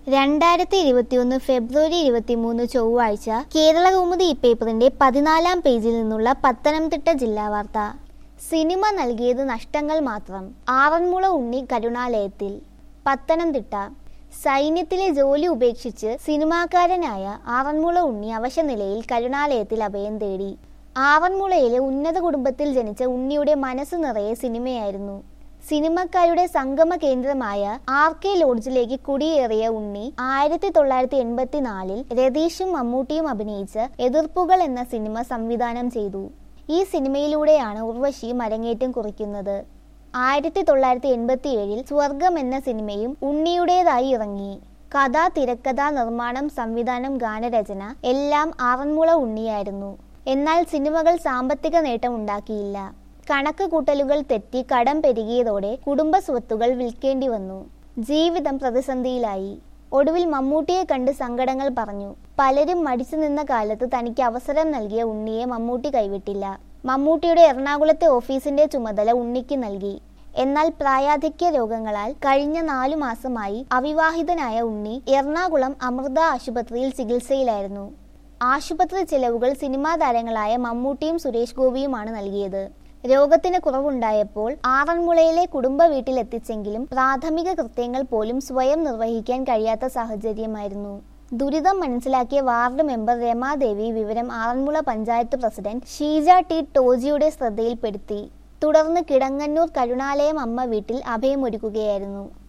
രണ്ടായിരത്തി ഇരുപത്തിയൊന്ന് ഫെബ്രുവരി ഇരുപത്തിമൂന്ന് ചൊവ്വാഴ്ച കേരള കൗമുദി ഈ പേപ്പറിന്റെ പതിനാലാം പേജിൽ നിന്നുള്ള പത്തനംതിട്ട ജില്ലാ വാർത്ത സിനിമ നൽകിയത് നഷ്ടങ്ങൾ മാത്രം ആറന്മുള ഉണ്ണി കരുണാലയത്തിൽ പത്തനംതിട്ട സൈന്യത്തിലെ ജോലി ഉപേക്ഷിച്ച് സിനിമാക്കാരനായ ആറന്മുള ഉണ്ണി അവശനിലയിൽ കരുണാലയത്തിൽ അഭയം തേടി ആറന്മുളയിലെ ഉന്നത കുടുംബത്തിൽ ജനിച്ച ഉണ്ണിയുടെ മനസ്സ് നിറയെ സിനിമയായിരുന്നു സിനിമക്കാരുടെ സംഗമ കേന്ദ്രമായ ആർ കെ ലോഡ്ജിലേക്ക് കുടിയേറിയ ഉണ്ണി ആയിരത്തി തൊള്ളായിരത്തി എൺപത്തിനാലിൽ രതീഷും മമ്മൂട്ടിയും അഭിനയിച്ച എതിർപ്പുകൾ എന്ന സിനിമ സംവിധാനം ചെയ്തു ഈ സിനിമയിലൂടെയാണ് ഉർവശി അരങ്ങേറ്റം കുറിക്കുന്നത് ആയിരത്തി തൊള്ളായിരത്തി എൺപത്തി ഏഴിൽ സ്വർഗം എന്ന സിനിമയും ഉണ്ണിയുടേതായി ഇറങ്ങി കഥ തിരക്കഥ നിർമ്മാണം സംവിധാനം ഗാനരചന എല്ലാം ആറന്മുള ഉണ്ണിയായിരുന്നു എന്നാൽ സിനിമകൾ സാമ്പത്തിക നേട്ടം ഉണ്ടാക്കിയില്ല കണക്ക് കൂട്ടലുകൾ തെറ്റി കടം പെരുകിയതോടെ കുടുംബ സ്വത്തുകൾ വിൽക്കേണ്ടി വന്നു ജീവിതം പ്രതിസന്ധിയിലായി ഒടുവിൽ മമ്മൂട്ടിയെ കണ്ട് സങ്കടങ്ങൾ പറഞ്ഞു പലരും മടിച്ചു നിന്ന കാലത്ത് തനിക്ക് അവസരം നൽകിയ ഉണ്ണിയെ മമ്മൂട്ടി കൈവിട്ടില്ല മമ്മൂട്ടിയുടെ എറണാകുളത്തെ ഓഫീസിന്റെ ചുമതല ഉണ്ണിക്ക് നൽകി എന്നാൽ പ്രായാധിക്യ രോഗങ്ങളാൽ കഴിഞ്ഞ നാലു മാസമായി അവിവാഹിതനായ ഉണ്ണി എറണാകുളം അമൃത ആശുപത്രിയിൽ ചികിത്സയിലായിരുന്നു ആശുപത്രി ചെലവുകൾ സിനിമാ താരങ്ങളായ മമ്മൂട്ടിയും സുരേഷ് ഗോപിയുമാണ് നൽകിയത് രോഗത്തിന് കുറവുണ്ടായപ്പോൾ ആറന്മുളയിലെ കുടുംബ വീട്ടിലെത്തിച്ചെങ്കിലും പ്രാഥമിക കൃത്യങ്ങൾ പോലും സ്വയം നിർവഹിക്കാൻ കഴിയാത്ത സാഹചര്യമായിരുന്നു ദുരിതം മനസ്സിലാക്കിയ വാർഡ് മെമ്പർ രമാദേവി വിവരം ആറന്മുള പഞ്ചായത്ത് പ്രസിഡന്റ് ഷീജ ടി ടോജിയുടെ ശ്രദ്ധയിൽപ്പെടുത്തി തുടർന്ന് കിടങ്ങന്നൂർ കരുണാലയം അമ്മ വീട്ടിൽ അഭയമൊരുക്കുകയായിരുന്നു